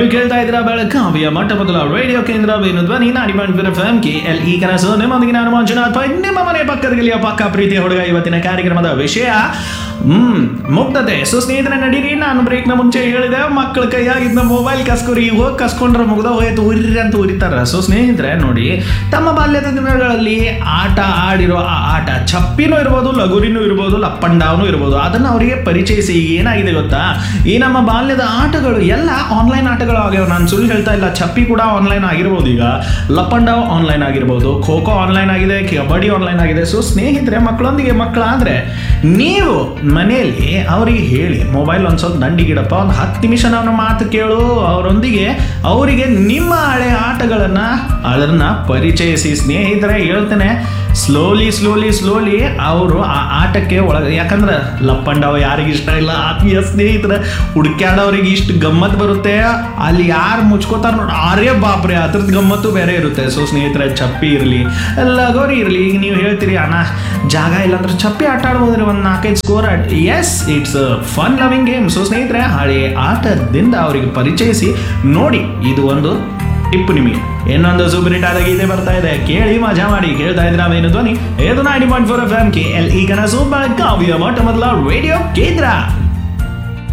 ನೀವು ಕೇಳ್ತಾ ಇದ್ದೀರಾ ಬೆಳಗಾವಿಯ ಮೊಟ್ಟ ಮೊದಲ ರೇಡಿಯೋ ಕೇಂದ್ರ ವೇಣು ಧ್ವನಿ ನಾಡಿ ಮಾಡಿದ್ರೆ ಎಫ್ ಕೆ ಎಲ್ ಈ ಕನಸು ನಿಮ್ಮೊಂದಿಗೆ ನಾನು ಮಂಜುನಾಥ್ ಪೈ ನಿಮ್ಮ ಮನೆ ಪಕ್ಕದ ಗಲಿಯ ಪಕ್ಕ ಪ್ರೀತಿಯ ಹುಡುಗ ಇವತ್ತಿನ ಕಾರ್ಯಕ್ರಮದ ವಿಷಯ ಹ್ಮ್ ಮುಗ್ಧತೆ ಸೊ ಸ್ನೇಹಿತರೆ ನಡೀರಿ ನಾನು ಬ್ರೇಕ್ನ ಮುಂಚೆ ಹೇಳಿದೆ ಮಕ್ಕಳ ಕೈಯಾಗಿದ್ದ ಮೊಬೈಲ್ ಕಸ್ಕೊರಿ ಹೋಗಿ ಕಸ್ಕೊಂಡ್ರೆ ಮುಗ್ದ ಹೋಯ್ತು ಉರಿ ಅಂತ ಉರಿತಾರ ಸೊ ಸ್ನೇಹಿತರೆ ನೋಡಿ ತಮ್ಮ ಬಾಲ್ಯದ ದಿನಗಳಲ್ಲಿ ಆಟ ಆಡಿರೋ ಆ ಆಟ ಚಪ್ಪಿನೂ ಇರ್ಬೋದು ಲಗುರಿನೂ ಇರ್ಬೋದು ಲಪ್ಪಂಡಾವ್ನೂ ಇರ್ಬೋದು ಅದನ್ನು ಅವರಿಗೆ ಪರಿಚಯಿಸಿ ಈಗ ಏನಾಗಿದೆ ಗೊತ್ತಾ ಈ ನಮ್ಮ ಬಾಲ್ಯದ ಆಟಗಳು ಎಲ್ಲ ಆನ್ಲೈನ್ ಆಟಗಳು ಆಗ್ಯಾವ ನಾನು ಸುಳ್ಳು ಹೇಳ್ತಾ ಇಲ್ಲ ಚಪ್ಪಿ ಕೂಡ ಆನ್ಲೈನ್ ಆಗಿರ್ಬೋದು ಈಗ ಲಪ್ಪಂಡಾವ್ ಆನ್ಲೈನ್ ಆಗಿರ್ಬೋದು ಖೋ ಖೋ ಆನ್ಲೈನ್ ಆಗಿದೆ ಕಬಡ್ಡಿ ಆನ್ಲೈನ್ ಆಗಿದೆ ಸೊ ಸ್ನೇಹಿತರೆ ಮಕ್ಕಳೊಂದಿಗೆ ಮಕ್ಕಳಾದ್ರೆ ನೀವು ಮನೆಯಲ್ಲಿ ಅವರಿಗೆ ಹೇಳಿ ಮೊಬೈಲ್ ಒಂದು ಸ್ವಲ್ಪ ದಂಡಿಗಿಡಪ್ಪ ಒಂದು ಹತ್ತು ನಿಮಿಷ ನನ್ನ ಮಾತು ಕೇಳು ಅವರೊಂದಿಗೆ ಅವರಿಗೆ ನಿಮ್ಮ ಹಳೆ ಆಟಗಳನ್ನು ಅದನ್ನು ಪರಿಚಯಿಸಿ ಸ್ನೇಹಿತರೆ ಹೇಳ್ತೇನೆ ಸ್ಲೋಲಿ ಸ್ಲೋಲಿ ಸ್ಲೋಲಿ ಅವರು ಆ ಆಟಕ್ಕೆ ಒಳಗೆ ಯಾಕಂದ್ರೆ ಲಪ್ಪಂಡವ ಯಾರಿಗೆ ಇಷ್ಟ ಇಲ್ಲ ಆತ್ಮೀಯ ಸ್ನೇಹಿತರ ಹುಡುಕ್ಯಾಡೋರಿಗೆ ಇಷ್ಟು ಗಮ್ಮತ್ ಬರುತ್ತೆ ಅಲ್ಲಿ ಯಾರು ಮುಚ್ಕೋತಾರ ನೋಡಿ ಆರೇ ಬಾಪ್ರೆ ಅದ್ರದ್ದು ಗಮ್ಮತ್ತು ಬೇರೆ ಇರುತ್ತೆ ಸೊ ಸ್ನೇಹಿತರೆ ಚಪ್ಪಿ ಇರಲಿ ಲಗೋರಿ ಇರಲಿ ಈಗ ನೀವು ಹೇಳ್ತೀರಿ ಅಣ್ಣ ಜಾಗ ಇಲ್ಲ ಅಂದ್ರೆ ಚಪ್ಪಿ ಆಟ ಆಡ್ಬೋದ್ರಿ ಒಂದು ನಾಲ್ಕೈದು score yes it's fun loving game so ಸ್ನೇಹಿತರೆ ಹಳೆ ಆಟದಿಂದ ಅವರಿಗೆ ಪರಿಚಯಿಸಿ ನೋಡಿ ಇದು ಒಂದು ಟಿಪ್ಪು ನಿಮಗೆ ಇನ್ನೊಂದು ಸೂಪರ್ ಹಿಟ್ ಆದ ಗೀತೆ ಬರ್ತಾ ಇದೆ ಕೇಳಿ ಮಜಾ ಮಾಡಿ ಕೇಳ್ತಾ ಇದ್ರ ಏನು ಧ್ವನಿ ಇದು ninety point four F M K L E ಕನಸು ಬೆಳಗಾವಿಯ ಮೊಟ್ಟ ಮೊದಲ ರೇಡಿಯೋ ಕೇಂದ್ರ